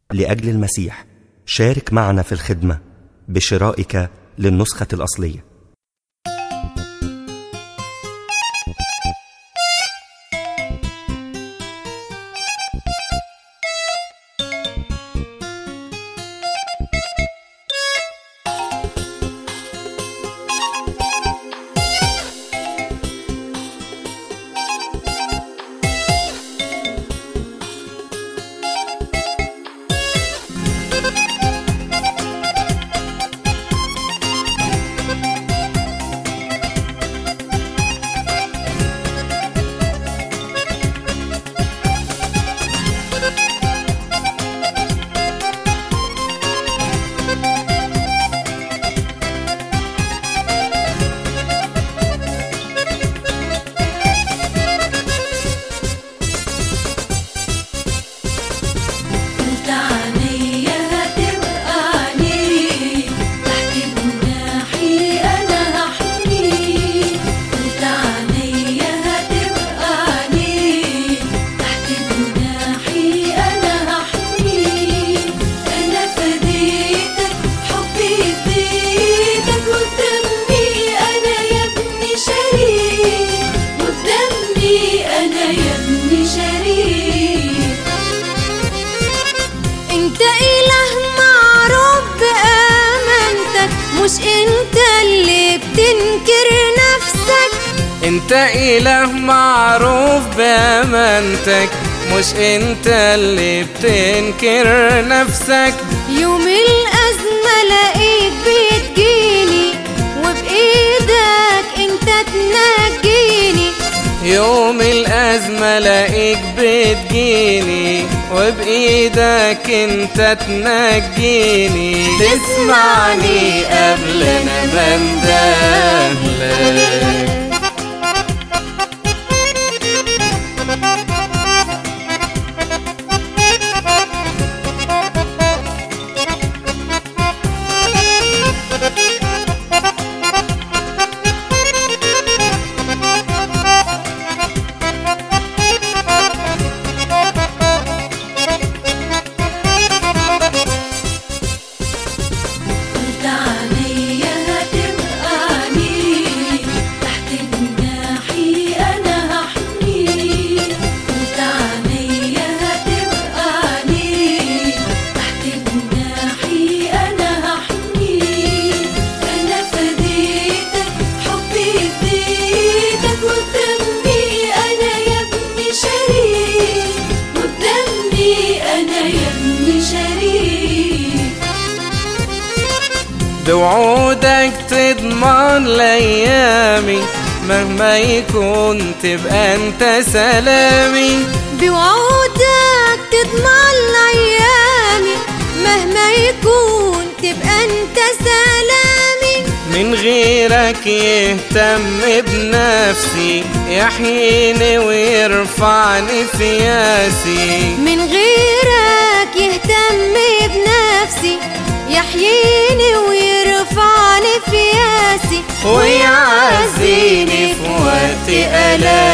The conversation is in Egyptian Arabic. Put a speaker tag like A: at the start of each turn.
A: لأجل المسيح شارك معنا في الخدمة بشرائك للنسخة الأصلية
B: قلت عليا هتبقى عليك تحت جناحي انا هحميك قلت عليا هتبقى عليك تحت جناحي انا هحميك انا فديتك حبي اديتك ودمي انا يا ابني شريك ودمي انا يا ابني شريك انت اله معروف بامانتك مش انت اللي بتنكر نفسك
C: انت اله معروف بامانتك مش انت اللي بتنكر نفسك
B: يوم الازمه لاقيك بتجيني وبايدك انت تنجيني
C: يوم الأزمة لاقيك بتجيني وبإيدك انت تنجيني تسمعني قبل انا بندهلك
B: قلت عليا هتبقى عليك تحت جناحي انا هحميك قلت عليا هتبقى عليك تحت جناحي انا هحميك انا فديتك حبي اديتك ودمي انا يا ابني شريك ودمي انا يا ابني شريك
C: بوعودك تضمن لأيامي مهما يكون تبقى انت سلامي
B: بوعودك تضمن ايامي مهما يكون تبقى انت سلامي
C: من غيرك يهتم بنفسي يحييني ويرفعني في ياسي
B: من غيرك يهتم بنفسي يحييني ويرفعني في ياسي
C: ويعزيني في وقت ألامي